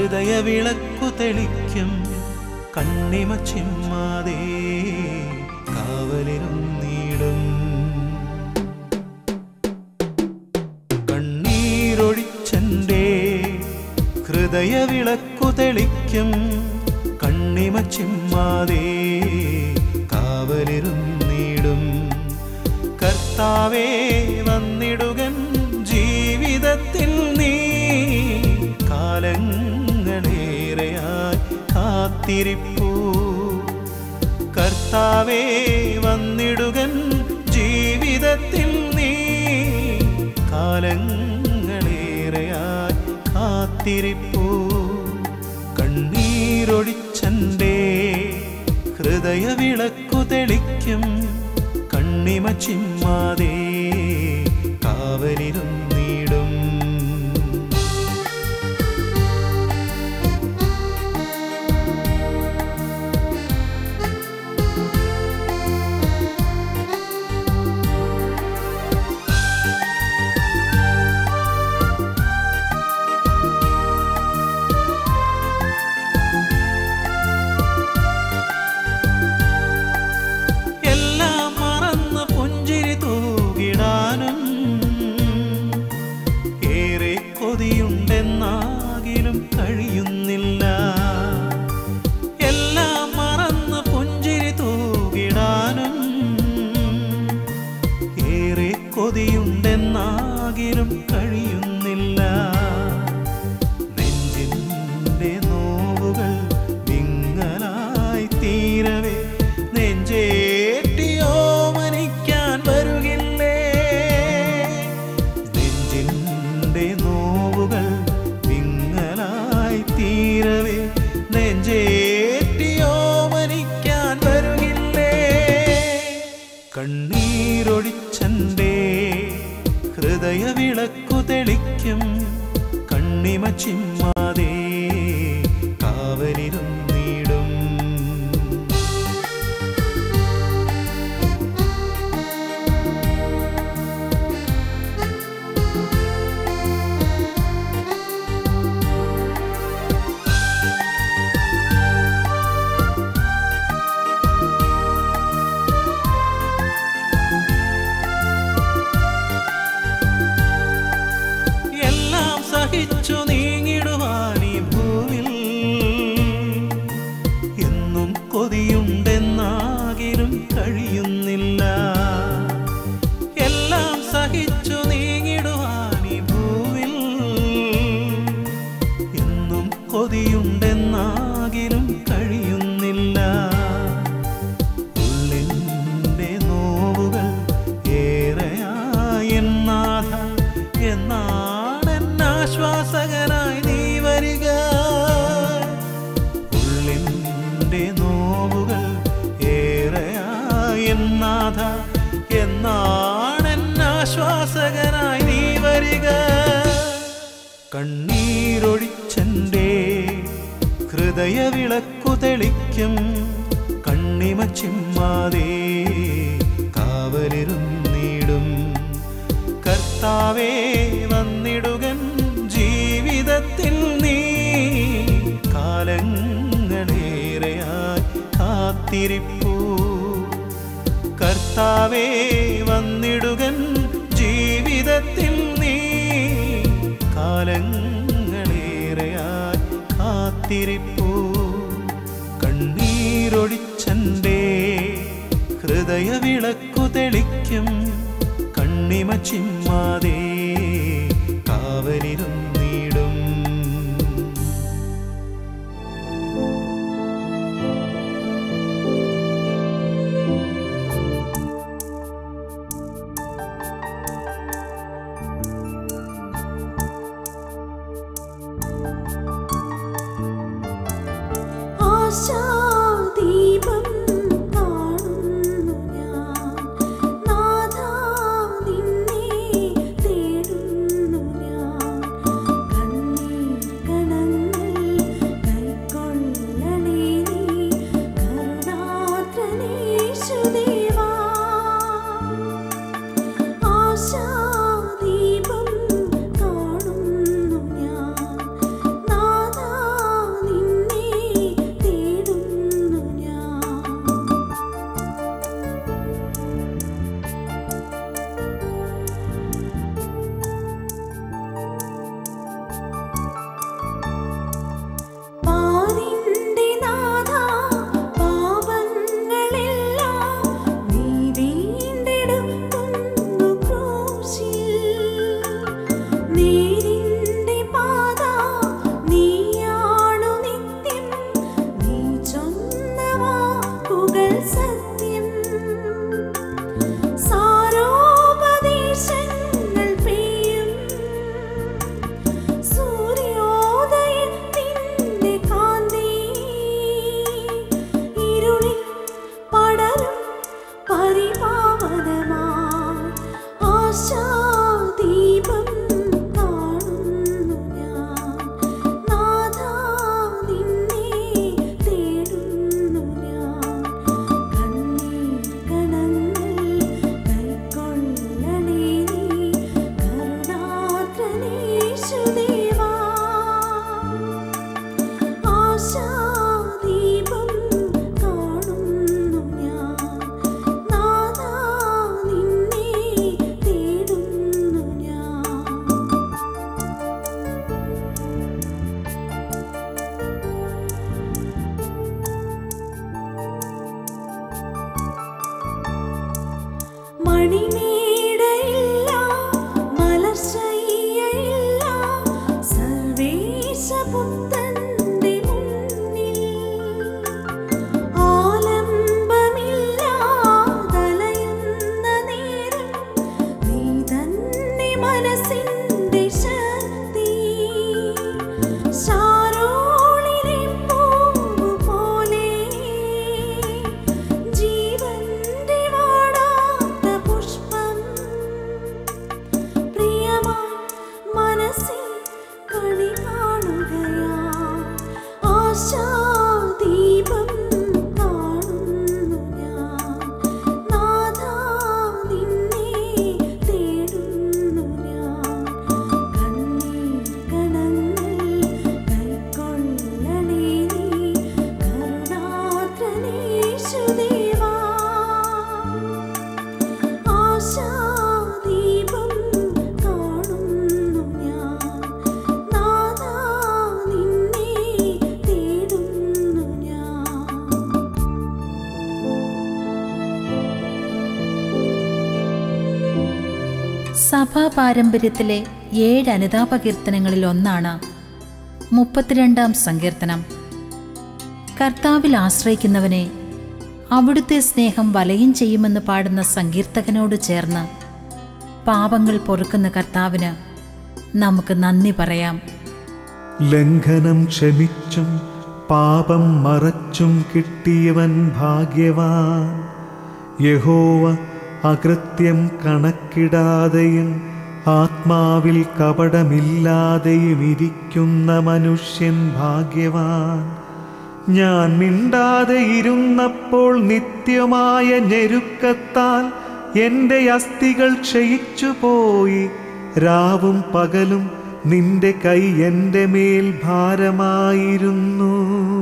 ഹൃദയവിളക്കു തെളിക്കും കണ്ണിമ ചിമ്മാതെ കാവലിരുന്നീടും കണ്ണീരൊഴിച്ചെൻ്റെ ഹൃദയവിളക്കു തെളിക്കും കണ്ണിമ ചിമ്മാതെ കാവലിരുന്നീടും കർത്താവേ വന്നിടുകൻ ജീവിതത്തിൽ നീ കാലങ്ങളേറെയായി കാത്തിരിപ്പൂ കർത്താവേ വന്നിടുകൻ ജീവിതത്തിൽ നീ കാലങ്ങളേറെയായി കാത്തിരിപ്പൂ കണ്ണീരൊഴിച്ചൻ്റെ ഹൃദയവിളക്കു തെളിക്കും കണ്ണിമ ചിമ്മാതെ കാവലിരുന്നീടും എല്ലാം മറന്ന് പുഞ്ചിരി തൂകിടാനും ഏറെ കൊതിയുണ്ടെന്നാകിലും കഴിയുന്നില്ല എല്ലാം മറന്ന് പുഞ്ചിരി തൂകിടാനും ഏറെ കൊതിയുണ്ടെന്നാകിലും കഴിയുന്നില്ല നെഞ്ചിൻ്റെ നോവുകൾ വിങ്ങലായി തീരവേ നെഞ്ചേറ്റിയോ മനിക്കാൻ വരുകില്ലേ നെഞ്ചിൻ്റെ നോവുകൾ വിങ്ങലായി തീരവേ നെഞ്ചേറ്റിയോ മനിക്കാൻ വരുകില്ലേ കണ്ണീരൊഴിച്ചൻ്റെ ഹൃദയവിളക്കു തെളിക്കും കണ്ണിമ ചിമ്മാതെ കാവലിരുന്നീടും എല്ലാം സഹിച്ചു നീങ്ങിടുവാൻ ഈ ഭൂവിൽ എന്നും കൊതിയുണ്ടെന്നാകിലും കഴിയുന്നില്ല എല്ലാം സഹിച്ചു നീങ്ങിടുവാൻ ഈ ഭൂവിൽ എന്നും കൊതിയുണ്ടെന്നാകിലും കഴിയുന്നില്ല ഉള്ളിൻ്റെ നോവുകൾ ഏറെയായി എന്നാഥ എന്നാണെന്നാശ്വാസകനായി നീ വരിക ഉള്ളിൻ്റെ നോവുകൾ ഏറെയായി എന്നാഥ എന്നാണെന്നാശ്വാസകനായി നീ വരിക കണ്ണീരൊഴിച്ചൻ്റെ ഹൃദയവിളക്കു തെളിക്കും കണ്ണിമ ചിമ്മാതെ കാവലിരുന്നീടും കർത്താവേ വന്നിടുകൻ ജീവിതത്തിൽ നീ കാലങ്ങളേറെയായി കാത്തിരിപ്പൂ കർത്താവേ വന്നിടുകൻ ജീവിതത്തിൽ നീ കാലങ്ങളേറെയായി കാത്തിരിപ്പൂ കണ്ണീരൊഴിച്ചൻ്റെ ഹൃദയവിളക്കു തെളിക്കും കണ്ണിമ ചിമ്മാതെ കാവലിരുന്നീടും ആശാദീപം കാണുന്നു ഞാൻ നാഥാ നിന്നെ മണിമേടയില്ല മലർശയ്യയില്ല സർവേശപുത്രന്റെ മുന്നിൽ ആലംബമില്ലാതലയുന്ന നേരം നീ തന്നെ മനസ്സിന്റെ ശക്തി ശാരോളിലെ പൂവ് പോലെ ജീവന്റെ വാടാത്ത പുഷ്പം പ്രിയമായി മനസ്സിൽ കണി കാണുകയാ ആശാദീപം കാണുന്നു ഞാൻ നാഥാ നിന്നെ തേടുന്നു ഞാൻ കണ്ണീർ കണങ്ങൾ കൈക്കൊള്ളണേ നീ കരുണാദ്രനേശുദേവാ ആശാദീപം കാണുന്നു ഞാൻ നാഥാ നിന്നെ തേടുന്നു ഞാൻ സഭാ പാരമ്പര്യത്തിലെ ഏഴ് അനുതാപ കീർത്തനങ്ങളിൽ ഒന്നാണ് മുപ്പത്തിരണ്ടാം സങ്കീർത്തനം കർത്താവിൽ ആശ്രയിക്കുന്നവനെ അവിടുത്തെ സ്നേഹം വലയം ചെയ്യുമെന്ന് പാടുന്ന സങ്കീർത്തകനോട് ചേർന്ന് പാപങ്ങൾ പൊറുക്കുന്ന കർത്താവിന് നമുക്ക് നന്ദി പറയാം ലംഘനം ക്ഷമിച്ചും പാപം മറച്ചും കിട്ടിയവൻ ഭാഗ്യവാൻ യഹോവ അകൃത്യം കണക്കിടാതെയും ആത്മാവിൽ കപടമില്ലാതെയും ഇരിക്കുന്ന മനുഷ്യൻ ഭാഗ്യവാൻ ഞാൻ മിണ്ടാതെ ഇരുന്നപ്പോൾ നിത്യമായ ഞെരുക്കത്താൽ എൻ്റെ അസ്ഥികൾ ക്ഷയിച്ചു പോയി രാവും പകലും നിന്റെ കൈ എൻ്റെ മേൽ ഭാരമായിരുന്നു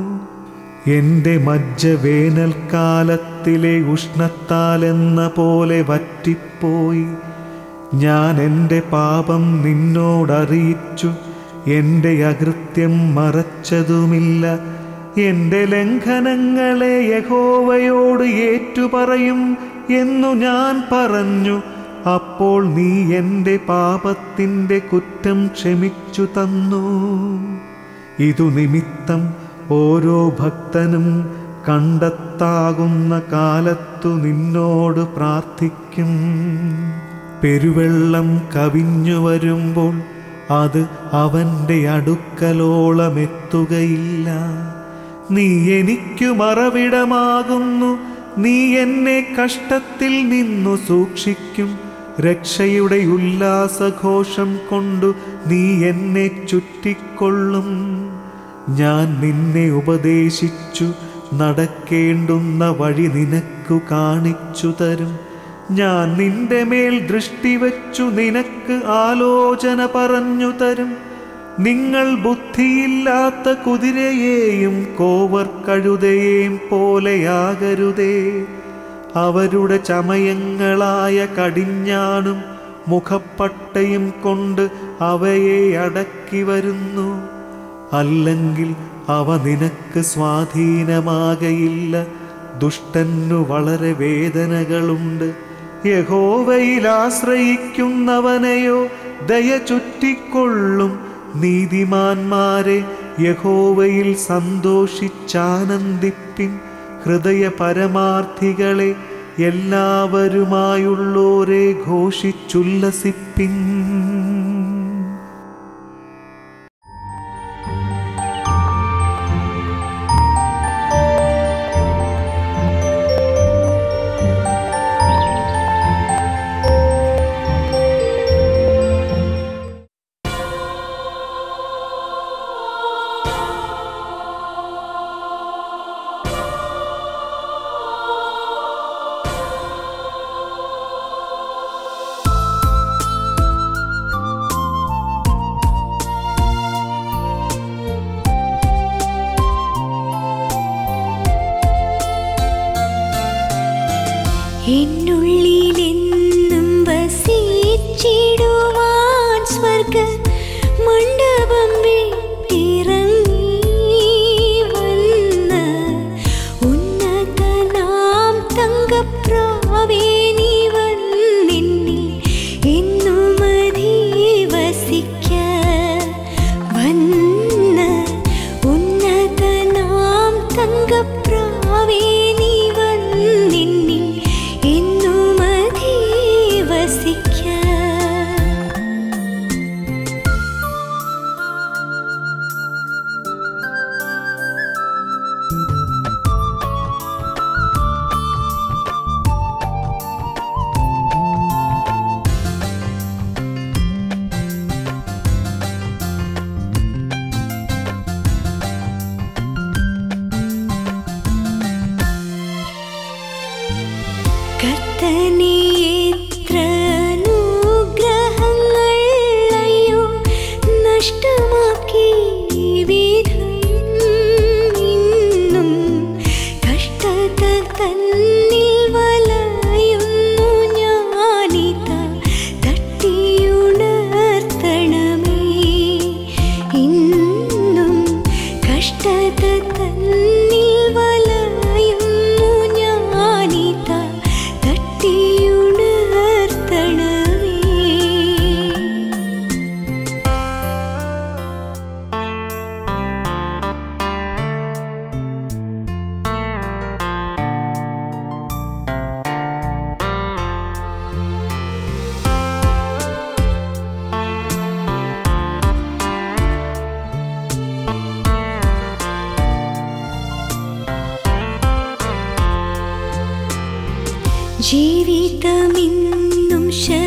എൻ്റെ മജ്ജ വേനൽക്കാലത്തിലെ ഉഷ്ണത്താലെന്ന പോലെ വറ്റിപ്പോയി ഞാൻ എൻ്റെ പാപം നിന്നോടറിയിച്ചു എൻ്റെ അകൃത്യം മറച്ചതുമില്ല എൻ്റെ ലംഘനങ്ങളെ യഹോവയോട് ഏറ്റുപറയും എന്നു ഞാൻ പറഞ്ഞു അപ്പോൾ നീ എൻ്റെ പാപത്തിൻ്റെ കുറ്റം ക്ഷമിച്ചു തന്നു ഇതു നിമിത്തം ഓരോ ഭക്തനും കണ്ടെത്താകുന്ന കാലത്തു നിന്നോട് പ്രാർത്ഥിക്കും പെരുവെള്ളം കവിഞ്ഞു വരുമ്പോൾ അത് അവൻ്റെ അടുക്കലോളമെത്തുകയില്ല നീ എനിക്കു മറവിടമാകുന്നു നീ എന്നെ കഷ്ടത്തിൽ നിന്നു സൂക്ഷിക്കും രക്ഷയുടെ ഉല്ലാസഘോഷം കൊണ്ടു നീ എന്നെ ചുറ്റിക്കൊള്ളും ഞാൻ നിന്നെ ഉപദേശിച്ചു നടക്കേണ്ടുന്ന വഴി നിനക്കു കാണിച്ചു തരും ഞാൻ നിന്റെ മേൽ ദൃഷ്ടി വച്ചു നിനക്ക് ആലോചന പറഞ്ഞു തരും നിങ്ങൾ ബുദ്ധിയില്ലാത്ത കുതിരയെയും കോവർ കഴുതയെയും പോലെയാകരുതേ അവരുടെ ചമയങ്ങളായ കടിഞ്ഞാണും മുഖപ്പട്ടയും കൊണ്ട് അവയെ അടക്കി വരുന്നു അല്ലെങ്കിൽ അവ നിനക്ക് സ്വാധീനമാകയില്ല ദുഷ്ടനു വളരെ വേദനകളുണ്ട് യഹോവയിൽ ആശ്രയിക്കുന്നവനെയോ ദയ ചുറ്റിക്കൊള്ളും നീതിമാന്മാരെ യഹോവയിൽ സന്തോഷിച്ചാനന്ദിപ്പിൻ ഹൃദയ പരമാർത്ഥികളെ എല്ലാവരുമായുള്ളോരെ ഘോഷിച്ചുല്ലസിപ്പിൻ എന്നുള്ളിലെന്നും വസിച്ചിടുവാൻ സ്വർഗ മണ്ഡപം ഇറങ്ങി വന്ന ഉന്നതനാം തങ്കപ്രാവേ നീ വന്നു കർത്തനെ എത്ര അനുഗ്രഹങ്ങൾ അയ്യോ നഷ്ടമാക്കി വിധം ഇന്നും കഷ്ടത തന്നിൽ വലയുന്നു ഞാനിതാ തട്ടിയുണർത്തണമേ ഇന്നും കഷ്ടത തന്നിൽ വലയുന്നു ഞാനിതാ തട്ടിയുണർത്തണമേ ജീവിതമിന്നും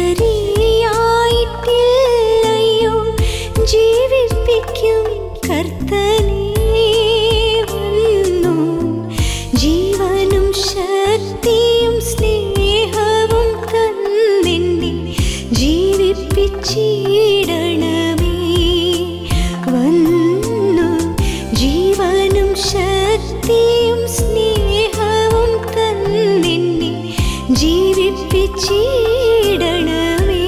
ശരിയായിട്ടില്ലയോ ജീവിപ്പിക്കും കർത്തനേ വന്നു ജീവനും ശക്തിയും സ്നേഹവും തന്നെന്നെ ജീവിപ്പിച്ചിടണമേ വന്നു ജീവനും ശക്തിയും സ്നേഹവും തന്നെന്നെ ജീവിപ്പിച്ചിടണമേ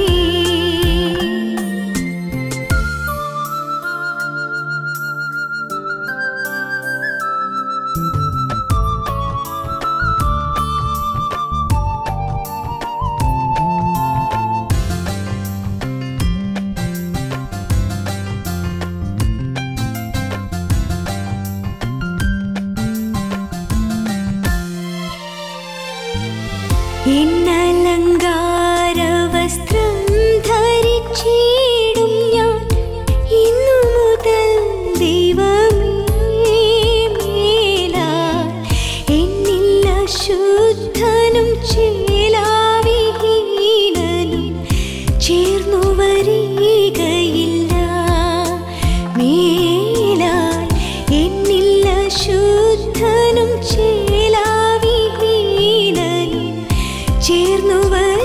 എന്നലങ്കാര വസ്ത്രം ധരിച്ചിടും ഞാൻ ഇന്നു മുതൽ ദൈവമേ മേലാൽ എന്നിൽ അശുദ്ധനും ചേലാവിഹീനനും ചേർന്നു വരികയില്ല മേലാൽ എന്നിൽ അശുദ്ധനും ചേലാവിഹീനനും ചേർന്നു വരികയില്ല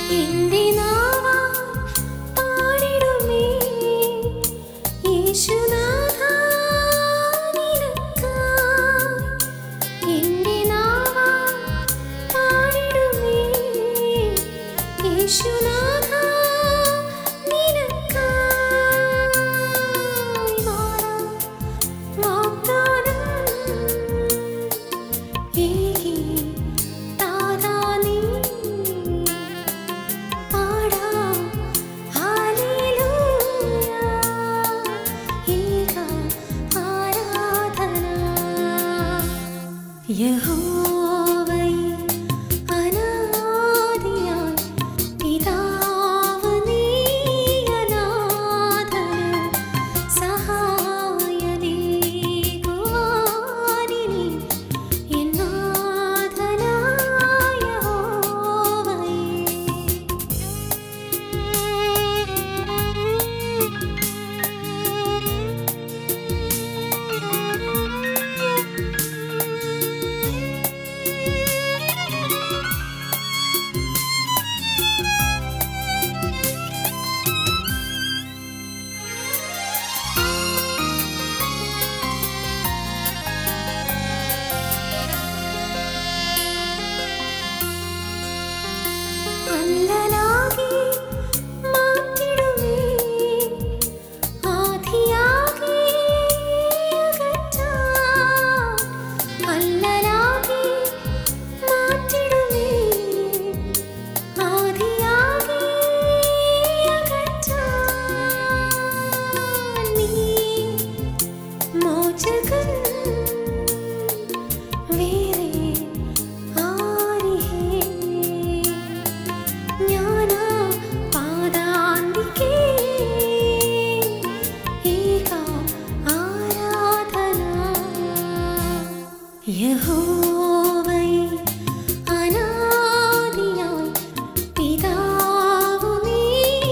എന്റെ നാവാ പാടിടുമേ യേശുനാഥാ നിനക്കായി എന്റെ നാവാ പാടിടുമേ യേശുനാഥാ നിനക്കായി വാഴാം വാഗ്ദാനം ഏകി താതാ നീ പാടാം ഹല്ലേലൂയ ഏക ആരാധന യഹോവയേ അനാദിയായി പിതാവ് നീ അനാഥന് സഹായനേകുവാനിനി എന്നാഥനായ യഹോവയേ അല്ലലാകെ മാറ്റിടുമേ ആധിയാകെ അകറ്റാൻ അല്ലലാകെ മാറ്റിടുമേ ആധിയാകെ അകറ്റാൻ നീ മോചകൻ വേറെ ആരിഹേ ജ്ഞാനാ പാദാന്തികേ ഏക ആരാധന യഹോവയേ അനാദിയായി പിതാവു നീ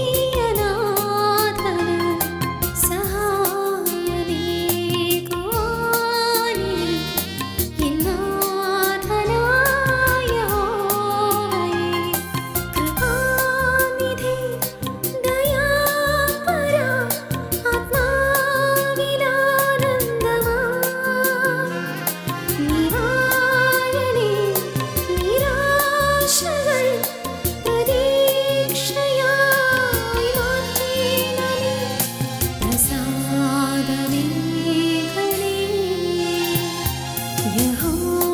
അനാഥന് സഹായനേകുവാനിനി എന്നാഥനായ യഹോവയേ കൃപാനിധി ദയാപര ആത്മാവിലാനന്ദമാ നിവാരണേ നിരാശകൾ പ്രതീക്ഷയായി മാറ്റേണമേ പ്രസാദമേഘനേ യഹോവയേ